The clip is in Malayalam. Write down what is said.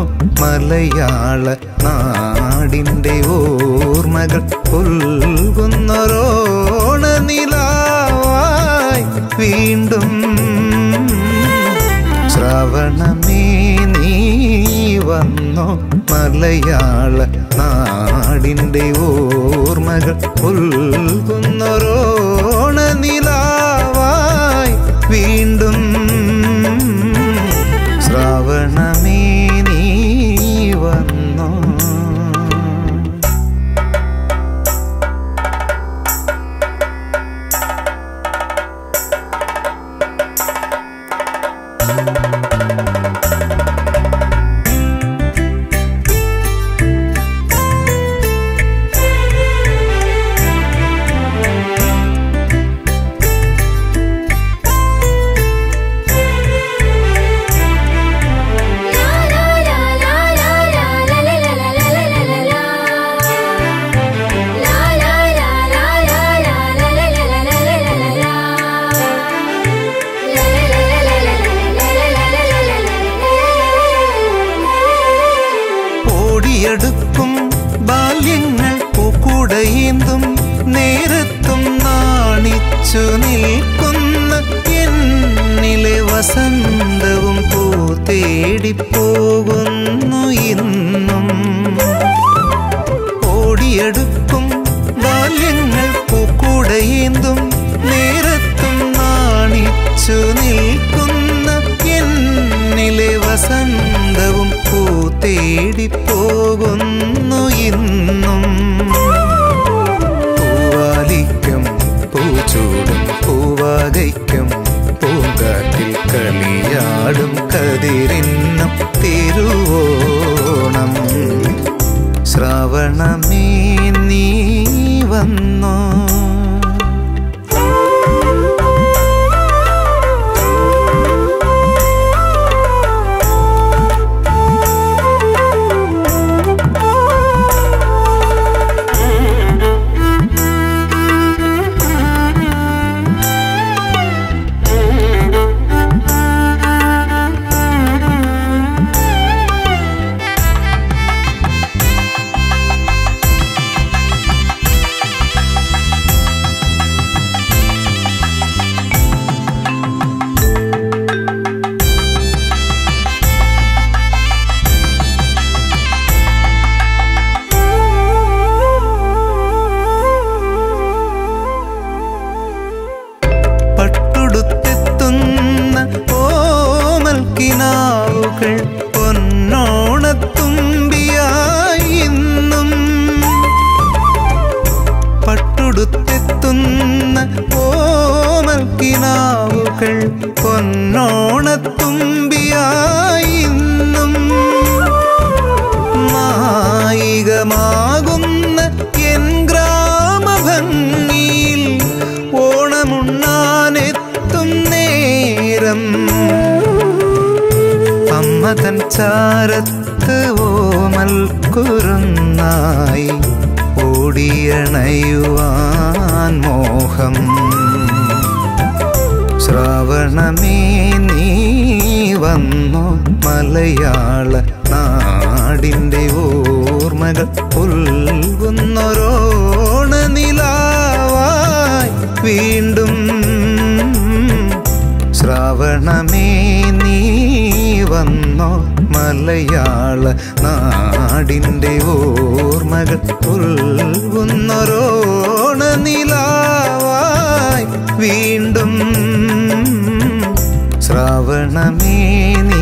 മലയാള നാടിൻ്റെ ഓർമ്മകൾ പുൽകുന്നൊരോണ നിലാവായി വീണ്ടും ശ്രവണമേ നീ വന്നോ മലയാള നാടിൻ്റെ ഓർമ്മകൾ പുൽകുന്നൊരോണ നിലാവായി വീണ്ടും ശ്രാവണമേ നീ വന്നോ ഓടിയെടുക്കും ബാല്യങ്ങൾ പൂക്കുടയേന്തും നേരത്തും നാണിച്ചു നിൽക്കുന്ന എന്നിലെ വസന്തവും പൂ തേടിപ്പോകുന്നു ഇന്നും ഓടിയെടുക്കും ബാല്യങ്ങൾ പൂക്കുടയേന്തും നേരത്തും നാണിച്ചു നിൽക്കുന്ന എന്നിലെ വസന്തവും പൂ തേടിപ്പോകുന്നു ഇന്നും പൂവാലിക്കും പൂച്ചൂടും പൂവാകയ്ക്കും പൂങ്കാറ്റിൽ കളിയാടും കതിരിന്നും തിരുവോണം ശ്രാവണമേ നീ വന്നോ പട്ടുടുത്തെത്തുന്ന ഓമൽ കിനാവുകൾ പൊന്നോണത്തുമ്പിയായി ഇന്നും പട്ടുടുത്തെത്തുന്ന ഓമൽ കിനാവുകൾ പൊന്നോണത്തുമ്പിയായി ഇന്നും മായികമാകുന്ന എൻ ഗ്രാമഭംഗിയിൽ ഓണമുണ്ണാനെത്തും നേരം അമ്മ തൻ ചാരത്ത് ഓമൽ കുറുന്നായി ഓടിയണയുവാൻ മോഹം ശ്രാവണമേ നീ വന്നു മലയാള നാടിൻ്റെ ഓർമ്മകൾ പുൽകുന്നൊരോണ നിലാവായി വീണ്ടും ശ്രാവണമേ നീ വന്നോ മലയാള നാടിൻ്റെ ഓർമ്മകൾ പുൽകുന്നൊരോണ നിലാവായി വീണ്ടും ശ്രാവണമേ